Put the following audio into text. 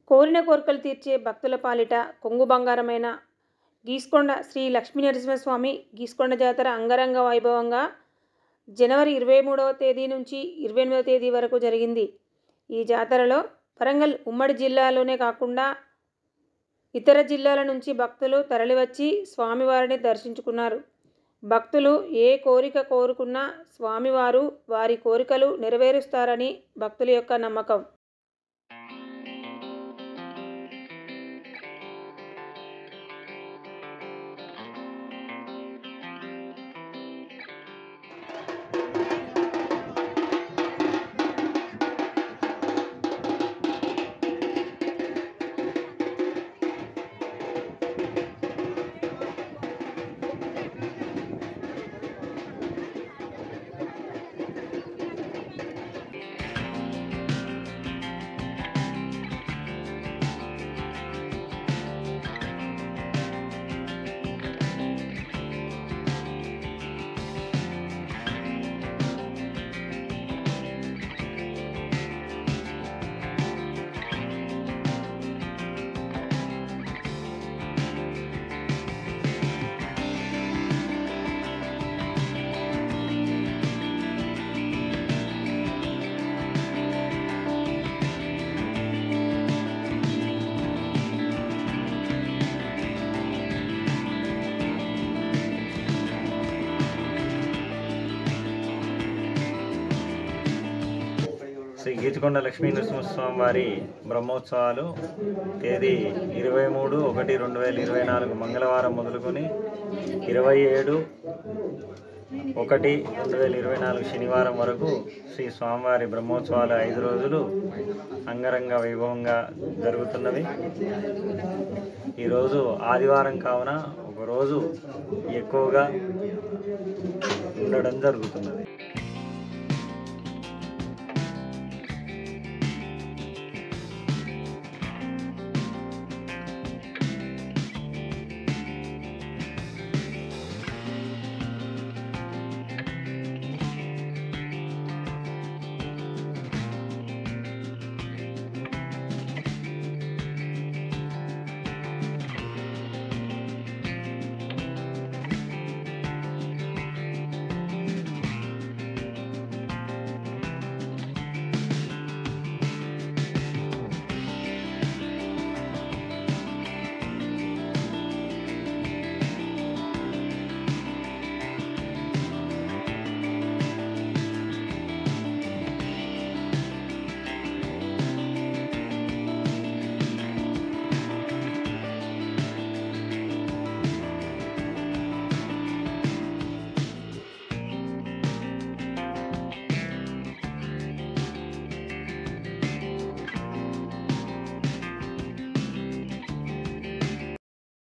కోరిన కోరికలు తీర్చే భక్తుల పాలిట కొంగు బంగారమైన గీస్కొండ శ్రీ లక్ష్మీ నరసింహస్వామి గీస్కొండ జాతర అంగరంగ వైభవంగా జనవరి ఇరవై మూడవ తేదీ నుంచి ఇరవై ఎనిమిదవ తేదీ వరకు జరిగింది ఈ జాతరలో వరంగల్ ఉమ్మడి జిల్లాలోనే కాకుండా ఇతర జిల్లాల నుంచి భక్తులు తరలివచ్చి స్వామివారిని దర్శించుకున్నారు భక్తులు ఏ కోరిక కోరుకున్నా స్వామివారు వారి కోరికలు నెరవేరుస్తారని భక్తుల యొక్క నమ్మకం శ్రీ గీచుకొండ లక్ష్మీ నరసింహస్వామి వారి బ్రహ్మోత్సవాలు తేదీ ఇరవై మూడు ఒకటి రెండు వేల ఇరవై నాలుగు మంగళవారం మొదలుకొని ఇరవై ఏడు ఒకటి రెండు వేల ఇరవై నాలుగు శనివారం వరకు శ్రీ స్వామివారి బ్రహ్మోత్సవాలు ఐదు రోజులు అంగరంగ వైభవంగా జరుగుతున్నవి ఈరోజు ఆదివారం కావున ఒకరోజు ఎక్కువగా ఉండడం జరుగుతున్నది